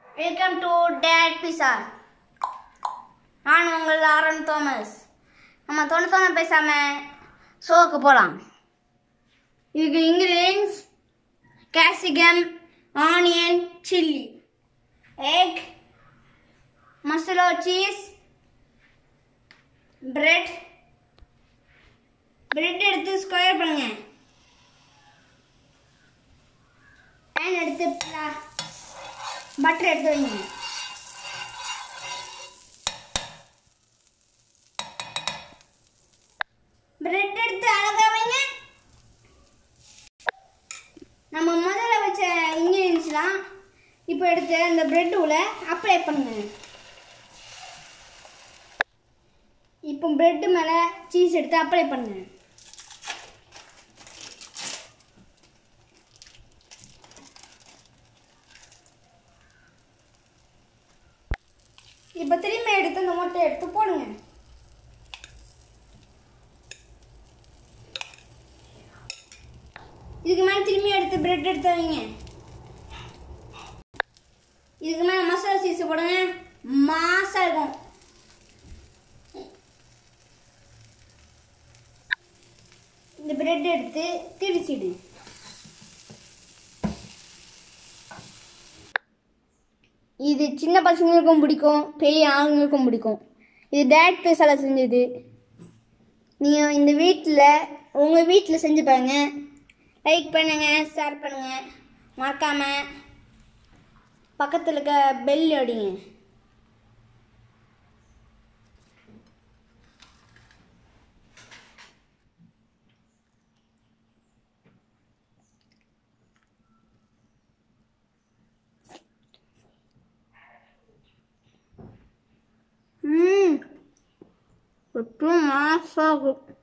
welcome to date பிசா நான் உங்கள் Aaron Thomas நம்ம தொண்ணு தொண்ணு பேசாம ஷோக்கு போகலாம் இதுக்கு ingredients capsicum onion chilli egg masala cheese bread bread எடுத்து ஸ்கொயர் பண்ணுங்க பேன் எடுத்து பட்டர் எடுத்து வைங்க பிரெட் எடுத்து அழகா வைங்க நம்ம முதல்ல வச்ச இன்கிரீடியன்ஸ்லாம் இப்போ எடுத்து அந்த பிரெட் உள்ள அப்ளை பண்ணுங்க இப்போ பிரெட் மேலே சீஸ் எடுத்து அப்ளை பண்ணுங்க இப்போ திரும்பி எடுத்து அந்த முட்டை எடுத்து போடுங்க இதுக்கு மேலே திரும்பி எடுத்து பிரெட் எடுத்து வைங்க இதுக்கு மேலே மசாலா சீஸ் போடுங்க மாசா இருக்கும் இந்த பிரெட் எடுத்து திரிச்சிடு இது சின்ன பசங்களுக்கும் பிடிக்கும் பெரிய ஆளுங்களுக்கும் பிடிக்கும் இது டேட் பேசால செஞ்சது நீங்கள் இந்த வீட்டில் உங்கள் வீட்டில் செஞ்சு பாருங்க லைக் பண்ணுங்க ஷேர் பண்ணுங்க மறக்காம பக்கத்தில் இருக்க பெல் அடிங்க ம் எப்பவும் மாசாகும்